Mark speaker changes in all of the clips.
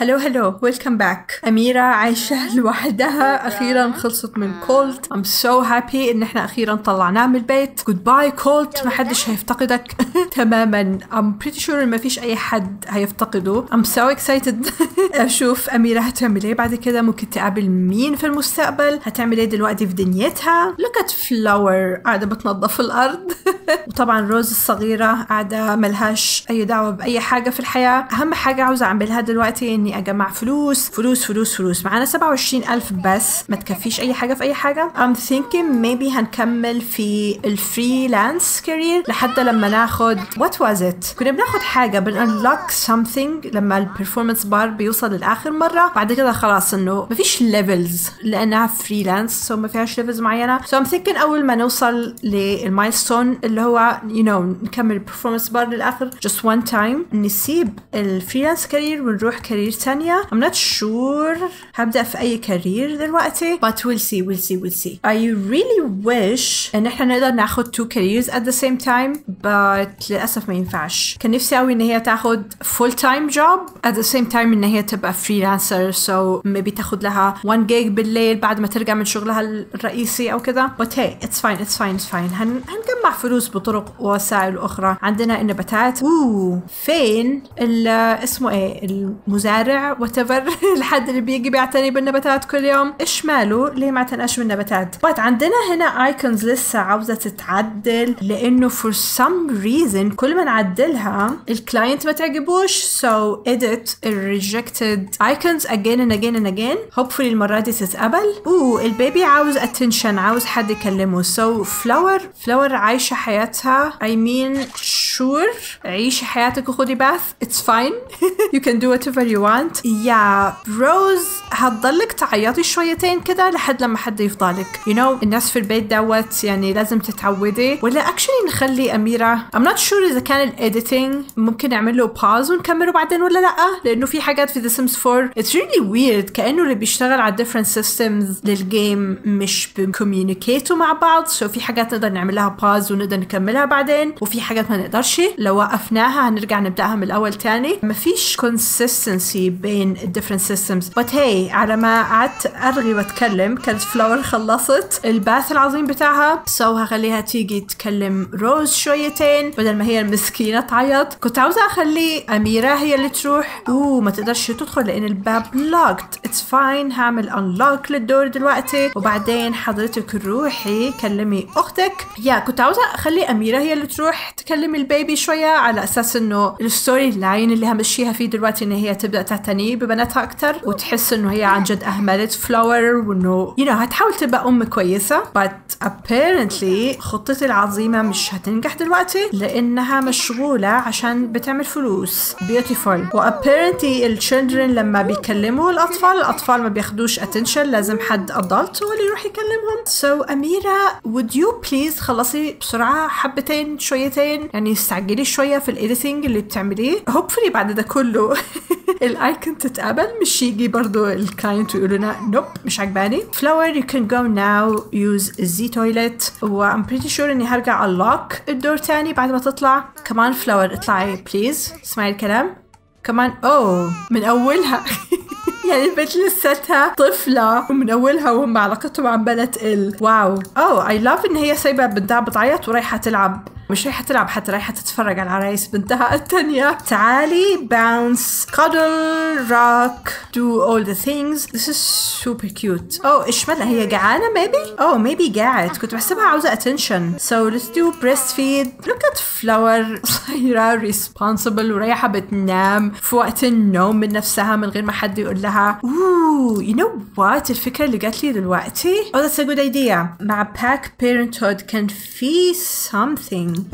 Speaker 1: هلو هلو ويلكم باك أميرة عايشة لوحدها أخيرا خلصت من كولت I'm so happy إن احنا أخيرا طلعناه من البيت goodbye كولت ما حدش هيفتقدك تماما I'm pretty sure إن ما فيش أي حد هيفتقده I'm so excited أشوف أميرة هتعمل إيه بعد كده ممكن تقابل مين في المستقبل هتعمل إيه دلوقتي في دنيتها look at flower قاعدة بتنظف الأرض وطبعا روز الصغيرة قاعدة ملهاش أي دعوة بأي حاجة في الحياة أهم حاجة عاوزة أعملها دلوقتي إني أجمع فلوس فلوس فلوس فلوس معانا 27 ألف بس ما تكفيش أي حاجة في أي حاجة I'm thinking maybe هنكمل في الفريلانس كارير لحد لما ناخد what was it كنا بناخد حاجة بن unlock something لما البرفورمانس بار بيوصل للآخر مرة بعد كده خلاص إنه مفيش ليفلز لأنها فريلانس سو ما فيهاش ليفلز معينة so I'm thinking أول ما نوصل للمايلستون اللي هو you know نكمل البرفورمانس بار للآخر just one time نسيب الفريلانس كارير ونروح كارير تانية I'm not sure هبدأ في أي كارير دلوقتي but we'll see we'll see we'll see I really wish إن إحنا نقدر ناخد two careers at the same time but للأسف ما ينفعش كان نفسي أوي إن هي تاخد full time job at the same time إن هي تبقى freelancer so maybe تاخد لها one gig بالليل بعد ما ترجع من شغلها الرئيسي أو كده but hey it's fine it's fine it's fine هن هنجمع فلوس بطرق ووسائل أخرى عندنا النباتات اوه فين ال- اسمه ايه المزارع whatever الحد اللي بيجي بيعتني بالنباتات كل يوم ايش ماله ليه ما اعتناش بالنباتات بس عندنا هنا ايكونز لسه عاوزه تتعدل لانه for some reason كل ما نعدلها الكلاينت ما تعجبوش so edit ال rejected icons again and again and again hopefully المره دي تتقبل اوه البيبي عاوز attention عاوز حد يكلمه so flower flower عايشه حياتها I mean sure عيشي حياتك وخدي باث it's fine you can do whatever you want يا روز هتضلك تعيطي شويتين كده لحد لما حد يفضلك you know الناس في البيت دوت يعني لازم تتعودي ولا actually نخلي أميرة I'm not sure إذا كان الإيديتنج ممكن نعمل له pause ونكمله بعدين ولا لأ لأنه في حاجات في The Sims 4 it's really weird كأنه اللي بيشتغل على different systems للجيم مش بكوميونيكيتوا مع بعض so في حاجات نقدر نعمل لها pause ونقدر نكملها بعدين وفي حاجات ما نقدرش لو وقفناها هنرجع نبدأها من الأول تاني مفيش consistency بين ال different systems but hey على ما قعدت أرغي وأتكلم كانت فلاور خلصت الباث العظيم بتاعها so هخليها تيجي تكلم روز شويتين بدل ما هي المسكينة تعيط كنت عاوزة أخلي أميرة هي اللي تروح أوه ما تقدرش تدخل لأن الباب locked it's fine هعمل unlock للدور دلوقتي وبعدين حضرتك روحي كلمي أختك يا كنت عاوزة أخلي أميرة هي اللي تروح تكلم البيبي شوية على أساس إنه الستوري لاين اللي همشيها فيه دلوقتي إن هي تبدأ تعتني ببناتها أكتر وتحس إنه هي عن جد أهملت فلاور وإنه you know هتحاول تبقى أم كويسة but apparently خطتي العظيمة مش هتنجح دلوقتي لأنها مشغولة عشان بتعمل فلوس beautiful و apparently الchildren لما بيكلموا الأطفال الأطفال ما بياخدوش attention لازم حد adult هو اللي يروح يكلمهم so أميرة would you please خلصي بسرعة حبتين شويتين يعني استعجلي شوية في الايديتنج اللي بتعمليه hopefully بعد ده كله الايكون تتقبل مش يجي برضو الكلاينت ويقول لنا نوب مش عجباني flower you can go now use the toilet و I'm pretty sure اني هرجع unlock الدور تاني بعد ما تطلع كمان flower اطلعي بليز اسمعي الكلام كمان اوه من اولها يعني البنت لساتها طفلة ومن أولها وهم علاقتهم عمالة تقل واو أوه أي لاف إن هي سايبة بنتها بتعيط ورايحة تلعب مش رايحة تلعب حتى رايحة تتفرج على العرايس بنتها التانية تعالي bounce cuddle rock do all the things this is super cute oh إيش مالها هي جعانة maybe oh maybe قاعد كنت بحسبها عاوزة attention so let's do breastfeed look at flower صغيرة responsible ورايحة بتنام في وقت النوم من نفسها من غير ما حد يقول لها اوه you know what الفكرة اللي جات لي دلوقتي oh that's a good idea مع pack parenthood كان في something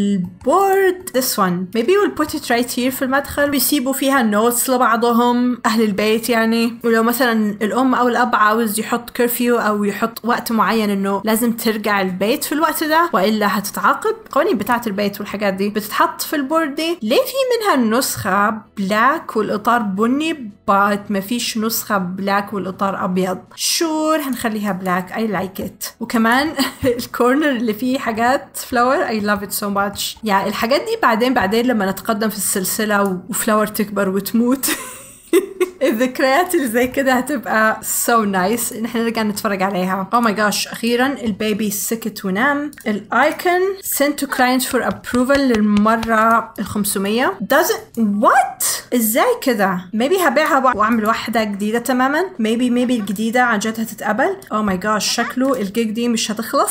Speaker 1: البورد this one maybe we'll put it right here في المدخل بيسيبوا فيها نوتس لبعضهم أهل البيت يعني ولو مثلا الأم أو الأب عاوز يحط كرفيو أو يحط وقت معين إنه لازم ترجع البيت في الوقت ده وإلا هتتعاقب القوانين بتاعة البيت والحاجات دي بتتحط في البورد دي ليه في منها نسخة بلاك والإطار بني بات مفيش نسخة بلاك والإطار أبيض شور هنخليها بلاك I like it وكمان الكورنر اللي فيه حاجات فلاور I love it so much يعني الحاجات دي بعدين بعدين لما نتقدم في السلسلة وفلاور تكبر وتموت الذكريات اللي زي كده هتبقى سو so نايس nice. ان احنا نرجع نتفرج عليها او ماي جاش اخيرا البيبي سكت ونام الايكون send to client for approval للمره ال 500 doesn't what ازاي كده maybe هبيعها واعمل واحده جديده تماما maybe maybe الجديده عن جد هتتقبل او ماي جاش شكله الجيج دي مش هتخلص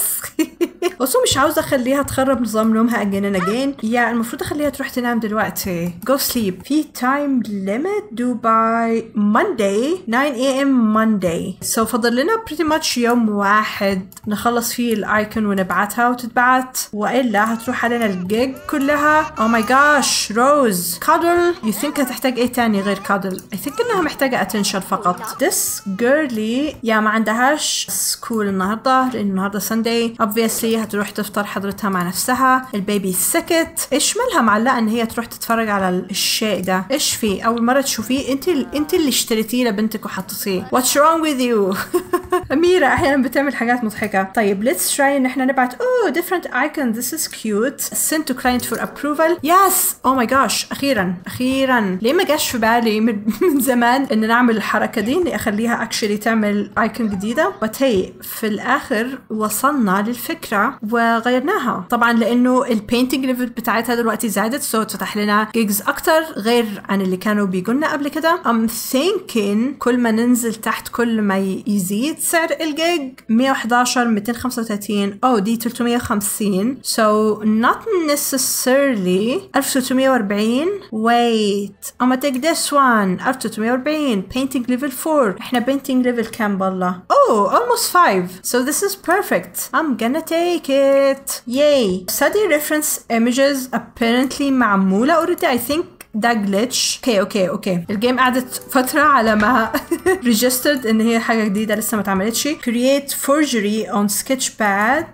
Speaker 1: بس مش عاوزه اخليها تخرب نظام نومها again and again يا المفروض اخليها تروح تنام دلوقتي go sleep في time limit due by Monday 9 a.m. Monday so فضل لنا pretty much يوم واحد نخلص فيه الايكون ونبعتها وتتبعت والا هتروح علينا الجيج كلها oh my gosh روز كادل you think هتحتاج ايه تاني غير كادل I think انها محتاجة attention فقط this girly يا ما عندهاش سكول النهاردة لان النهاردة Sunday obviously هتروح تفطر حضرتها مع نفسها البيبي سكت ايش مالها معلقة ان هي تروح تتفرج على الشيء ده ايش فيه اول مرة تشوفيه انت انت اللي اشتريتيه لبنتك وحطيتيه what's wrong with you أميرة أحيانا بتعمل حاجات مضحكة طيب let's try إن احنا نبعت oh different icon this is cute send to client for approval yes oh my gosh أخيرا أخيرا ليه ما جاش في بالي من, من زمان إن نعمل الحركة دي إني أخليها actually تعمل icon جديدة but hey في الآخر وصلنا للفكرة وغيرناها طبعا لأنه البينتنج ليفل بتاعتها دلوقتي زادت سو so فتح لنا جيجز أكتر غير عن اللي كانوا بيقولنا قبل كده I'm thinking كل ما ننزل تحت كل ما يزيد سعر الجيج 111 235 او دي 350 so not necessarily 1340 wait I'm gonna take this one 1340 painting level 4 احنا painting level كام بالله oh almost 5 so this is perfect I'm gonna take it yay study reference images apparently معمولة already I think ده جلitch اوكي اوكي اوكي الجيم قعدت فترة على ما registered ان هي حاجة جديدة لسه ما اتعملتش create forgery on sketchpad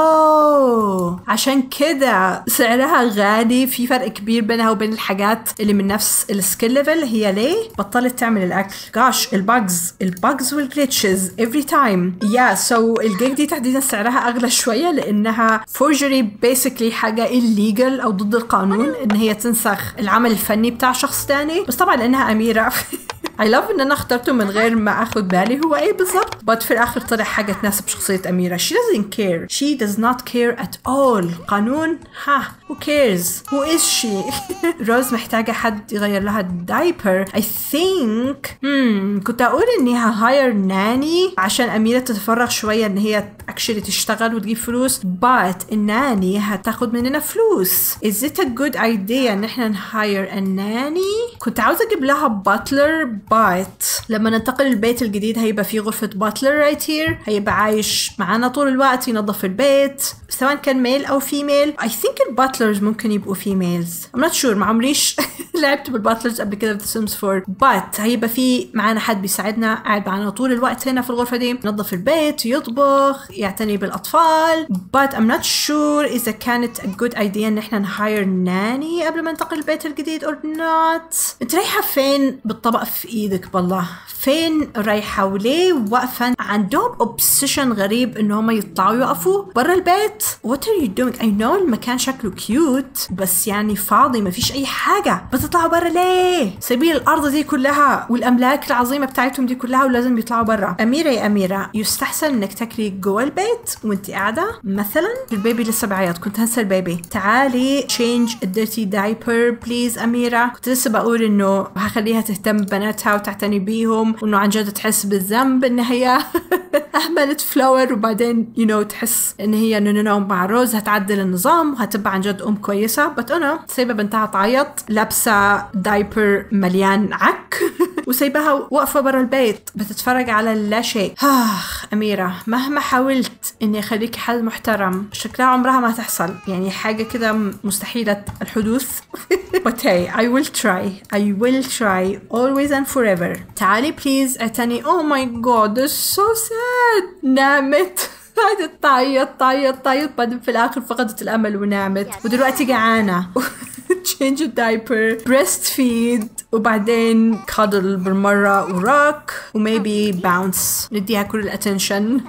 Speaker 1: اوه عشان كده سعرها غالي في فرق كبير بينها وبين الحاجات اللي من نفس السكيل ليفل هي ليه بطلت تعمل الاكل جاش الباجز الباجز والجلitches every time يا yeah, سو so الجيج دي تحديدا سعرها اغلى شويه لانها forgery basically حاجه illegal او ضد القانون ان هي تنسخ العمل الفني بتاع شخص تاني بس طبعا لانها اميره I love ان انا اخترته من غير ما اخد بالي هو ايه بالظبط but في الاخر طلع حاجه تناسب شخصيه اميره she doesn't care she does not care at all قانون ها who cares who is she روز محتاجه حد يغير لها الدايبر I think hmm كنت اقول انها هاير ناني عشان اميره تتفرغ شويه ان هي اكشلي تشتغل وتجيب فلوس but الناني هتاخد مننا فلوس is it a good idea ان احنا نهاير الناني كنت عاوزه اجيب لها باتلر بايت لما ننتقل للبيت الجديد هيبقى في غرفة باتلر رايت هير هيبقى عايش معانا طول الوقت ينظف البيت سواء كان ميل أو فيميل I think الباتلرز ممكن يبقوا فيميلز I'm not sure ما عمريش لعبت بالباتلرز قبل كده في سيمز 4 but هيبقى في معانا حد بيساعدنا قاعد معانا طول الوقت هنا في الغرفة دي ينظف البيت يطبخ يعتني بالأطفال but I'm not sure إذا كانت a good idea إن احنا نهاير ناني قبل ما ننتقل البيت الجديد or not انت رايحة فين بالطبق في ايدك بالله فين رايحة وليه واقفة عندهم اوبسيشن غريب ان هم يطلعوا يقفوا برا البيت what are you doing I know المكان شكله كيوت بس يعني فاضي ما فيش اي حاجة بتطلعوا برا ليه سبيل الارض دي كلها والاملاك العظيمة بتاعتهم دي كلها ولازم يطلعوا برا اميرة يا اميرة يستحسن انك تاكلي جوه البيت وانت قاعدة مثلا البيبي لسه بعيط كنت هنسى البيبي تعالي change a dirty diaper please اميرة كنت لسه بقول انه هخليها تهتم ببناتها وتعتني بيهم وانه عن جد تحس بالذنب ان هي اهملت فلاور وبعدين يو you know تحس ان هي نو نو مع روز هتعدل النظام وهتبقى عن جد ام كويسه بس انا سايبه بنتها تعيط لابسه دايبر مليان عك وسايباها واقفه برا البيت بتتفرج على لا شيء اخ اميره مهما حاولت اني اخليكي حل محترم شكلها عمرها ما هتحصل يعني حاجه كده مستحيله الحدوث but hey I will try I will try always and forever تعالي بليز اعتني oh my god this is so sad نامت قعدت تعيط تعيط تعيط بعدين في الاخر فقدت الامل ونامت ودلوقتي جعانه change الدايبر بريست فيد وبعدين كادل بالمرة وراك وميبي باونس نديها كل الاتنشن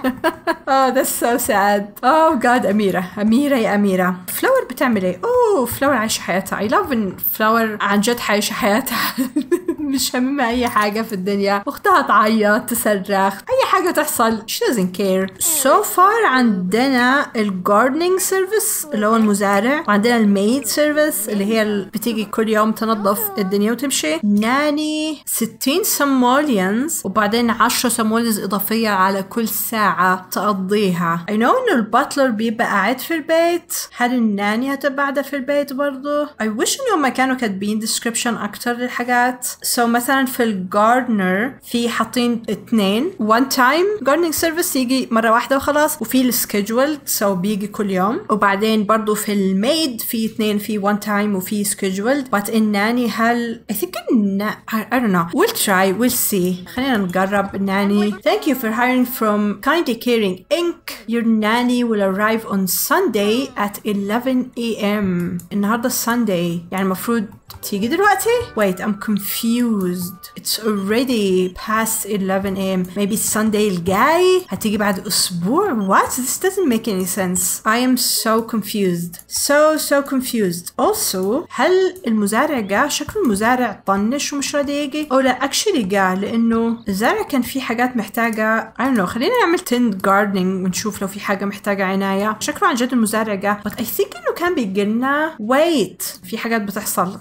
Speaker 1: oh that's so sad oh god أميرة أميرة يا أميرة فلاور بتعمل ايه؟ اوه فلاور عايشة حياتها I love ان فلاور عن جد عايشة حياتها مش هممها اي حاجة في الدنيا اختها تعيط تصرخ اي حاجة تحصل she doesn't care so far عندنا الجاردنينج سيرفيس اللي هو المزارع وعندنا الميد سيرفيس اللي هي اللي بتيجي كل يوم تنظف الدنيا وتمشي ناني 60 سموليانز وبعدين 10 سموليانز اضافية على كل ساعة تقضيها I know انه الباتلر بيبقى قاعد في البيت هل الناني هتبقى قاعدة في البيت برضو I wish انهم ما كانوا كاتبين description اكتر للحاجات so مثلا في الجاردنر في حاطين اتنين one time gardening service يجي مرة واحدة وخلاص وفي السكيدجولد so بيجي كل يوم وبعدين برضو في الميد في اتنين في one time وفي scheduled but الناني هل I think النا I, I don't know we'll try we'll see خلينا نجرب الناني thank you for hiring from kindly caring inc your nanny will arrive on Sunday at 11 a.m. النهارده Sunday يعني المفروض تيجي دلوقتي wait I'm confused it's already past 11 a.m. maybe Sunday الجاي هتيجي بعد أسبوع what this doesn't make any sense I am so confused so so confused also هل المزارع جا شكل المزارع طنش ومش راضي يجي أو لا actually جا لأنه الزرع كان في حاجات محتاجة I don't know خلينا نعمل تند gardening ونشوف لو في حاجة محتاجة عناية شكله عن جد المزارع جا but I think إنه كان بيجي لنا wait في حاجات بتحصل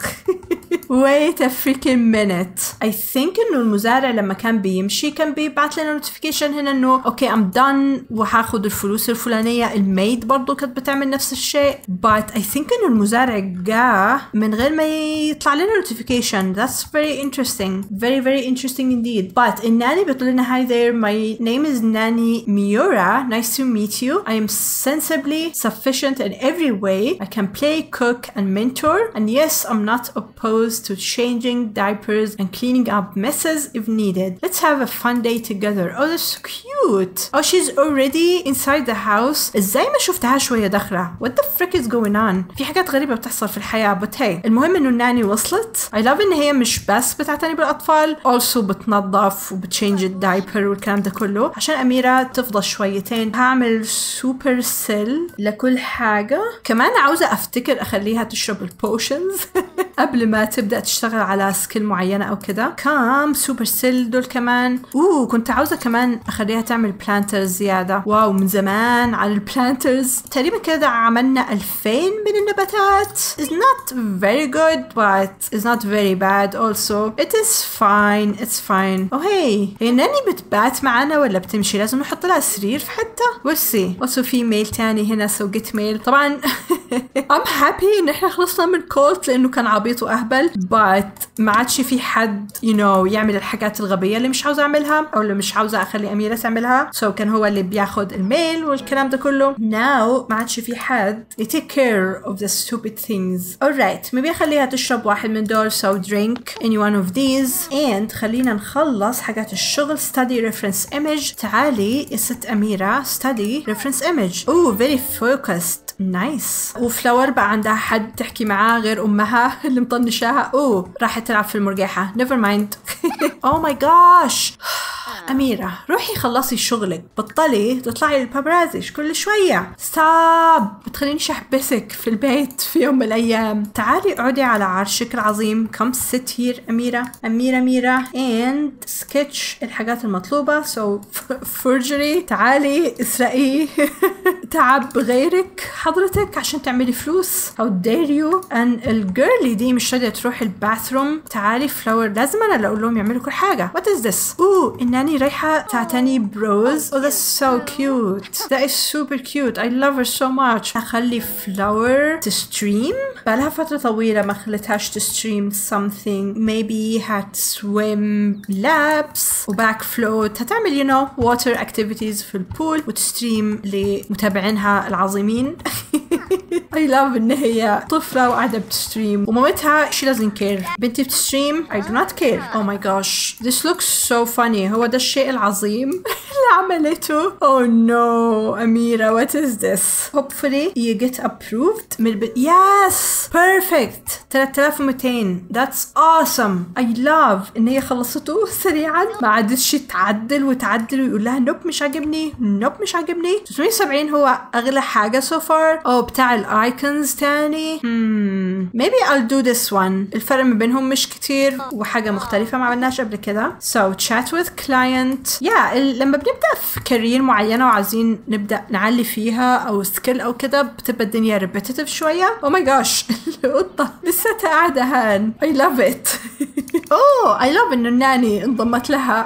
Speaker 1: wait a freaking minute I think انه المزارع لما كان بيمشي كان بيبعت لنا notification هنا انه اوكي I'm done وهاخد الفلوس الفلانية الميد برضو كانت بتعمل نفس الشيء but I think انه المزارع جاء من غير ما يطلع لنا notification that's very interesting very very interesting indeed but الناني بتقول لنا hi there my name is Nani Miura nice to meet you I am sensibly sufficient in every way I can play cook and mentor and yes I'm not opposed to changing diapers and cleaning up messes if needed. Let's have a fun day together. Oh, that's so cute. Oh, she's already inside the house. ازاي ما شفتها شوية داخلة؟ What the frick is going on? في حاجات غريبة بتحصل في الحياة but hey المهم انه الناني وصلت. I love ان هي مش بس بتعتني بالاطفال also بتنظف وبتشينج الدايبر والكلام ده كله عشان اميرة تفضل شويتين هعمل سوبر سيل لكل حاجة كمان عاوزة افتكر اخليها تشرب البوشنز قبل ما تبدا تشتغل على سكيل معينه او كده كام سوبر سيل دول كمان اوه كنت عاوزه كمان اخليها تعمل بلانترز زياده واو من زمان على البلانترز تقريبا كده عملنا 2000 من النباتات is not very good but is not very bad also it is fine it's fine oh hey هي ناني بتبات معانا ولا بتمشي لازم نحط لها سرير في حته we'll see also في ميل تاني هنا so get mail طبعا I'm happy ان احنا خلصنا من كولت لانه كان عبيط واهبل but ما عادش في حد you know يعمل الحاجات الغبيه اللي مش عاوزه اعملها او اللي مش عاوزه اخلي اميره تعملها so كان هو اللي بياخد الميل والكلام ده كله now ما عادش في حد ي take care of the stupid things alright maybe اخليها تشرب واحد من دول so drink any one of these and خلينا نخلص حاجات الشغل study reference image تعالي يا ست اميره study reference image oh very focused نايس وفلاور بقى عندها حد تحكي معاه غير امها اللي مطنشاها اوه راحت تلعب في المرجحه نيفر مايند اوه ماي جاش أميرة روحي خلصي شغلك بطلي تطلعي للبابرازي كل شوية ستوب بتخلينيش أحبسك في البيت في يوم من الأيام تعالي اقعدي على عرشك العظيم كم sit here أميرة أميرة أميرة and sketch الحاجات المطلوبة so forgery تعالي اسرقي تعب غيرك حضرتك عشان تعملي فلوس how dare you and الجيرلي دي مش راضية تروح الباثروم تعالي فلاور لازم أنا اللي أقول لهم يعملوا كل حاجة what is this اوه الناني رايحة تعتني بروز oh that's so cute that is super cute I love her so much هخلي فلاور تستريم بقالها فترة طويلة ما خلتهاش تستريم something maybe هتسويم laps وباك فلوت هتعمل you know water activities في البول وتستريم لمتابعينها العظيمين I love ان هي طفلة وقاعدة بتستريم ومامتها she doesn't care بنتي بتستريم I do not care oh my gosh this looks so funny هو ده الشيء العظيم اللي عملته oh no أميرة what is this hopefully you get approved من الب... yes perfect 3200 that's awesome I love ان هي خلصته سريعا ما عادتش تعدل وتعدل ويقول لها نوب مش عاجبني نوب مش عاجبني 370 هو اغلى حاجة so far oh بتاع الايكونز تاني hmm. maybe I'll do this one الفرق ما بينهم مش كتير وحاجة مختلفة ما عملناش قبل كده so chat with client yeah لما بنبدأ في كارير معينة وعايزين نبدأ نعلي فيها أو سكيل أو كده بتبقى الدنيا repetitive شوية oh my gosh القطة لسه قاعدة هان I love it oh I love إنه الناني انضمت لها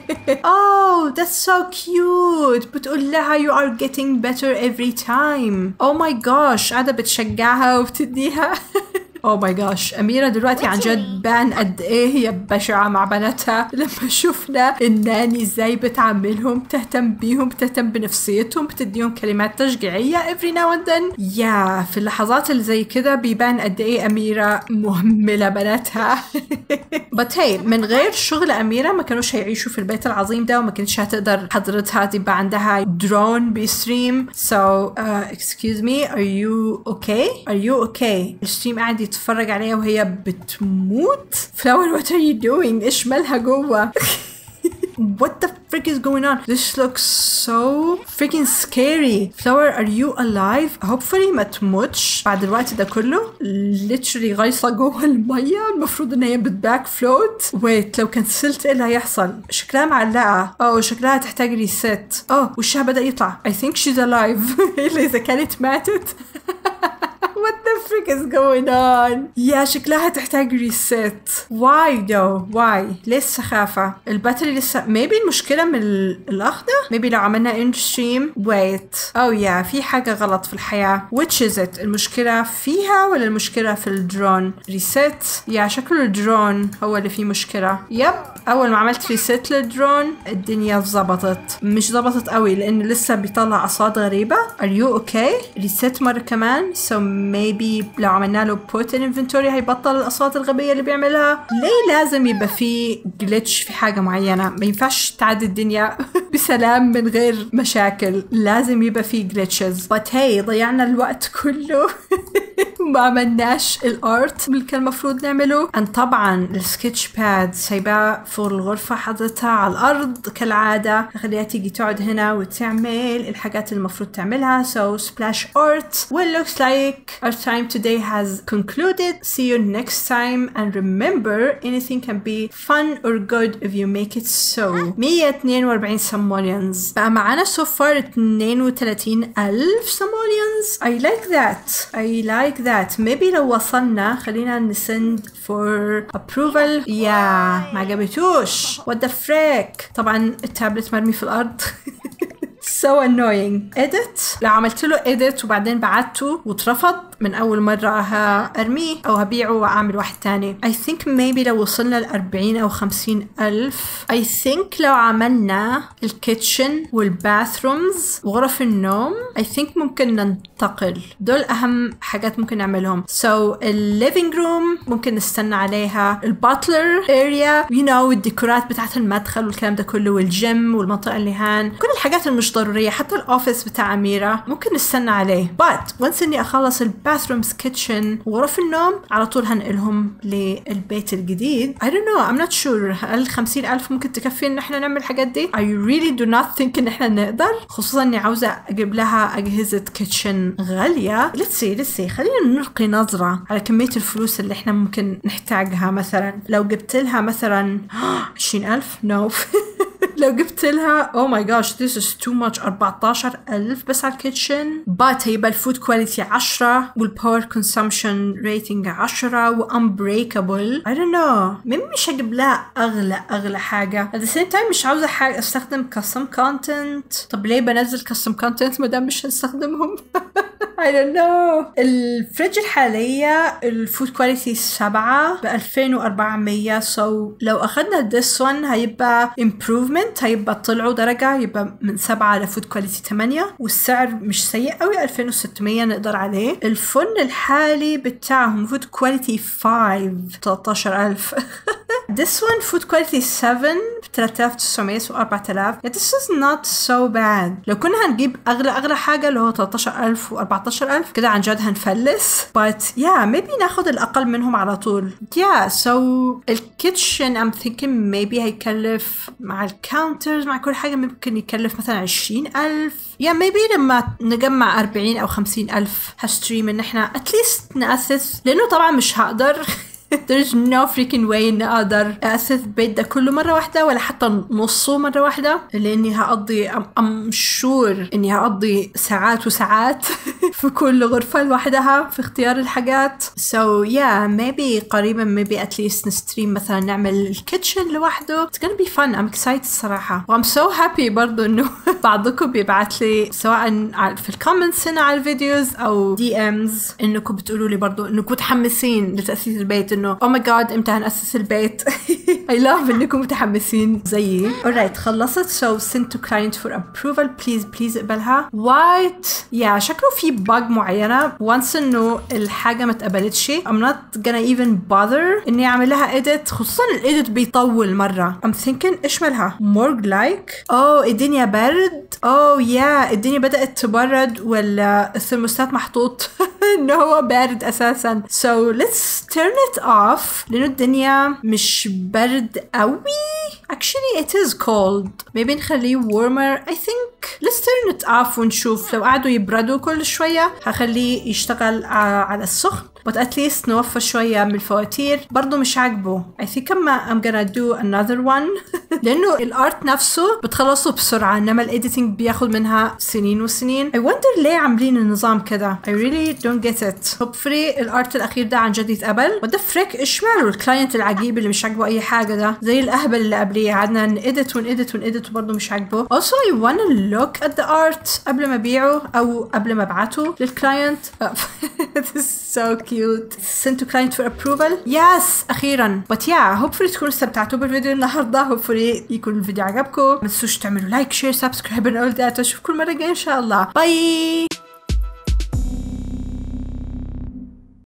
Speaker 1: oh that's so cute بتقول لها you are getting better every time oh my gosh قاعدة بتشجعها وبتديها او ماي جاش اميره دلوقتي عن جد بان قد ايه هي بشعه مع بناتها لما شفنا الناني ازاي بتعاملهم بتهتم بيهم بتهتم بنفسيتهم بتديهم كلمات تشجيعيه every now and then يا في اللحظات اللي زي كده بيبان قد ايه اميره مهمله بناتها but hey من غير شغل اميره ما كانوش هيعيشوا في البيت العظيم ده وما كانتش هتقدر حضرتها تبقى عندها درون بيستريم so uh, excuse me are you okay are you okay الستريم قاعد يتفرج عليها وهي بتموت فلاور وات ار يو دوينج ايش مالها جوه What the frick is going on? This looks so freaking scary. Flower, are you alive? Hopefully ما تموتش بعد الوقت ده كله. Literally غايصة جوه المية. المفروض ان هي بتباك فلوت. Wait لو كنسلت ايه اللي هيحصل؟ شكلها معلقة. اه شكلها تحتاج ريست. اه وشها بدأ يطلع. I think she's alive. إلا إذا كانت ماتت. What the frick is going on? يا شكلها تحتاج ريست. Why though? Why? ليه السخافة؟ الباتري لسه maybe المشكلة من الأخضر؟ maybe لو عملنا in stream wait. Oh yeah في حاجة غلط في الحياة. Which is it? المشكلة فيها ولا المشكلة في الدرون؟ ريست؟ يا شكله الدرون هو اللي فيه مشكلة. يب أول ما عملت ريست للدرون الدنيا ظبطت. مش ظبطت قوي لأن لسه بيطلع أصوات غريبة. Are you okay? ريست مرة كمان. So maybe لو عملنا له put in inventory هيبطل الاصوات الغبيه اللي بيعملها ليه لازم يبقى في جلitch في حاجه معينه ما ينفعش تعدي الدنيا بسلام من غير مشاكل لازم يبقى في glitches but hey ضيعنا الوقت كله وما عملناش الارت اللي كان المفروض نعمله ان طبعا السكتش باد سايباه فوق الغرفه حاططها على الارض كالعاده خليها تيجي تقعد هنا وتعمل الحاجات اللي المفروض تعملها so splash art well looks like our time today has concluded see you next time and remember anything can be fun or good if you make it so 142 simoleons بقى معانا so far 32 ألف simoleons I like that I like that maybe لو وصلنا خلينا نسند for approval يا yeah, ما عجبتوش what the frick طبعا التابلت مرمي في الأرض so annoying edit لو عملت له edit وبعدين بعته واترفض من اول مرة هارميه او هبيعه واعمل واحد تاني I think maybe لو وصلنا ل 40 او 50 الف I think لو عملنا الكيتشن والباثرومز وغرف النوم I think ممكن ننتقل دول اهم حاجات ممكن نعملهم so الليفينج روم ممكن نستنى عليها الباتلر اريا you know الديكورات بتاعت المدخل والكلام ده كله والجيم والمنطقة اللي هان كل الحاجات المش ضرورية حتى الاوفيس بتاع اميرة ممكن نستنى عليه but once اني اخلص الباثرومز كيتشن وغرف النوم على طول هنقلهم للبيت الجديد I don't know I'm not sure هل 50 ألف ممكن تكفي ان احنا نعمل الحاجات دي I really do not think ان احنا نقدر خصوصا اني عاوزة اجيب لها اجهزة كيتشن غالية let's see let's see خلينا نلقي نظرة على كمية الفلوس اللي احنا ممكن نحتاجها مثلا لو جبت لها مثلا 20 ألف no لو جبت لها او ماي جاش this is too much 14000 بس على الكيتشن بات هيبقى الفود كواليتي 10 والباور كونسومشن ريتنج 10 وانبريكابل I don't know مين مش هجيب لها اغلى اغلى حاجه at the same time مش عاوزه حاجه استخدم كاستم كونتنت طب ليه بنزل كاستم كونتنت ما دام مش هنستخدمهم I don't know الفريج الحالية الفود كواليتي سبعة ب 2400 so لو أخدنا this one هيبقى improvement هيبقى طلعوا درجة يبقى من سبعة لفود كواليتي 8 والسعر مش سيء قوي 2600 نقدر عليه الفن الحالي بتاعهم فود كواليتي 5 13000 this one food quality 7 3900 و 4000 yeah, this is not so bad لو كنا هنجيب اغلى اغلى حاجه اللي هو 13000 و 14000 كده عن جد هنفلس but yeah maybe ناخد الاقل منهم على طول yeah so الكيتشن I'm thinking maybe هيكلف مع الكاونترز مع كل حاجه ممكن يكلف مثلا 20000 يا yeah, maybe لما نجمع 40 او 50 الف هشتري من احنا اتليست نأسس لانه طبعا مش هقدر There's no freaking way اني اقدر اسس بيت ده كله مره واحده ولا حتى نصه مره واحده لاني هقضي ام شور اني هقضي ساعات وساعات في كل غرفه لوحدها في اختيار الحاجات so yeah maybe قريبا maybe at least نستريم مثلا نعمل الكيتشن لوحده it's gonna be fun I'm excited الصراحه و I'm so happy برضو انه بعضكم بيبعت لي سواء في الكومنتس هنا على الفيديوز او دي امز انكم بتقولوا لي برضو انكم متحمسين لتاسيس البيت انه او ماي جاد امتى هنأسس البيت I love انكم متحمسين زيي alright خلصت so send to client for approval please please اقبلها white yeah شكله في bug معينة once انه الحاجة ما اتقبلتش I'm not gonna even bother اني اعمل لها edit خصوصا الايديت بيطول مرة I'm thinking ايش مالها morgue like oh الدنيا برد oh yeah الدنيا بدأت تبرد ولا الثرموستات محطوط ان هو بارد اساسا so let's turn it off لانه الدنيا مش برد قوي actually it is cold maybe نخليه warmer I think let's turn it off ونشوف لو قعدوا يبردوا كل شوية هخليه يشتغل على السخن but at least نوفر شوية من الفواتير برضو مش عاجبه I think I'm, I'm gonna do another one لأنه الارت نفسه بتخلصه بسرعة إنما الايديتنج بياخد منها سنين وسنين I wonder ليه عاملين النظام كده I really don't get it hopefully الارت الأخير ده عن جد يتقبل what the frick إيش ماله الكلاينت العجيب اللي مش عاجبه أي حاجة ده زي الأهبل اللي قبليه قعدنا نإيديت ونإيديت ونإيديت وبرضه مش عاجبه also I wanna look at the art قبل ما أبيعه أو قبل ما أبعته للكلاينت this is so cute send to client for approval yes أخيرا but yeah hopefully تكونوا استمتعتوا بالفيديو النهاردة hopefully يكون الفيديو عجبكم ما تنسوش تعملوا لايك شير سبسكرايب and all that اشوفكم المرة الجاية ان شاء الله باي